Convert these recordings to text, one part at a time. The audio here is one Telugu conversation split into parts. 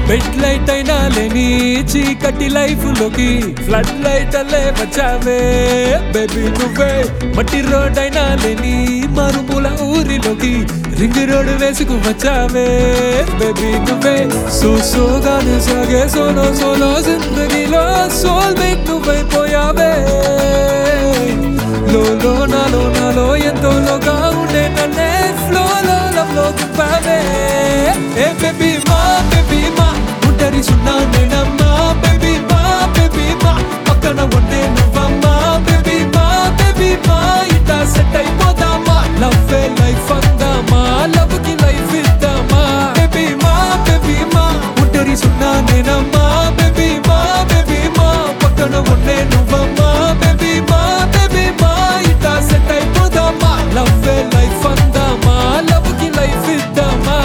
బెడ్ లైట్ అయినా లేని చీకటి లైఫ్ లోకి ఫ్లడ్ లైట్ అల్లే వచ్చావే బేబీ నువ్వే మట్టి రోడ్ అయినా లేని మరుమూల ఊరిలోకి రింగ్ రోడ్ వేసుకు వచ్చావే బేబీ నువ్వే సో సోగానే సాగే సోలో సోలో జిందగీలో సోల్ మేట్ నువ్వైపోయావే లోలో నాలో నాలో ఎంతో లోగా ఉండే నన్నే ఫ్లో లో లవ్ లో తిప్పావే ఏ బేబీ మా బేబీ మా ఒంటరి సున్నా నేనమ్మా బేబీ మా బేబీ మా పక్కన ఉండే నువ్వమ్మా బేబీ మా బేబీ మా ఇట్టా సెట్ అయిపోదామా లవ్ లైఫ్ అందామా లవ్ కి లైఫ్ ఇద్దామా బేబీ మా బేబీ మా ఒంటరి సున్నా నేనమ్మా బేబీ మా బేబీ మా పక్కన ఉండే నువ్వమ్మా బేబీ మా బేబీ మా ఇట్టా సెట్ అయిపోదామా లవ్ లైఫ్ అందామా లవ్ కి లైఫ్ ఇద్దామా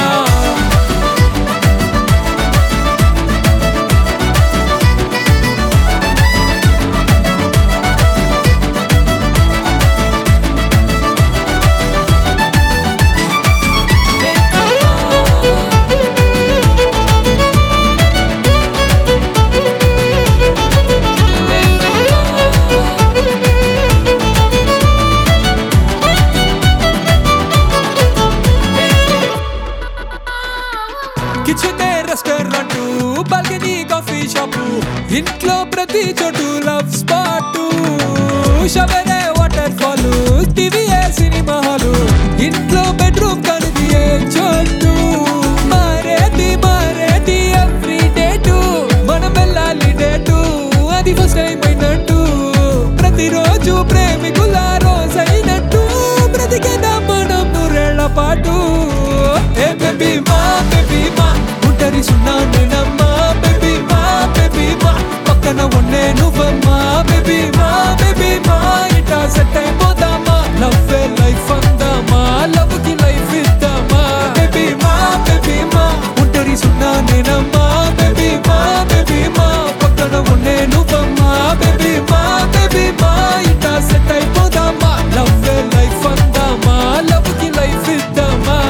kitchen restaurant balcony coffee shop ఇంట్లో ప్రతి చోటు లవ్ స్పాట్ షవరే వాటర్ ఫాల్ టీవీఏ సినిమా హాలు ఇంట్లో బెడ్రూమ్ కనిది ఏ చోటు మారేది మారేది ఎవ్రీ డేటు మనం వెళ్ళాలి డేటు అది ఫస్ట్ టైం అయినట్టు ప్రతిరోజు ప్రేమికుల రోజైనట్టు బ్రతికేదా మనం నూరేళ్ల పాటు ఏ బేబీ మా బేబీ మా ఒంటరి సున్నా నేనమ్మా బేబీ మా బేబీ మా పక్కన ఉండే నువ్వమ్మా బేబీ మా బేబీ మా ఇటా సెట్ అయిపోదామా లవ్ లైఫ్ అందామా లవ్ కి లైఫ్ ఇద్దామా బేబీ మా బేబీ మా ఒంటరి సున్నా నేనమ్మా బేబీ మా బేబీ మా పక్కన ఉండే నువ్వమ్మా బేబీ మా బేబీ మా ఇటా సెట్ అయిపోదామా లవ్ లైఫ్ అందామా లవ్ కి లైఫ్ ఇద్దామా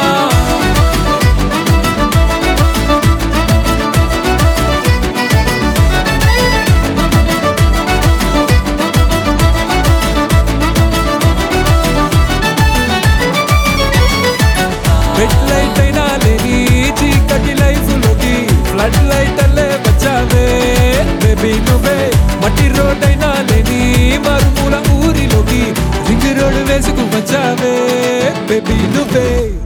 బెడ్ లైట్ అయినా లేని చీకటి లైఫ్ లోకి ఫ్లడ్ లైట్ అల్లే వచ్చావే బేబీ నువ్వే మట్టి రోడ్ అయినా లేని మరుమూల ఊరిలోకి రింగ్ రోడ్ వేసుకు వచ్చావే బేబీ నువ్వే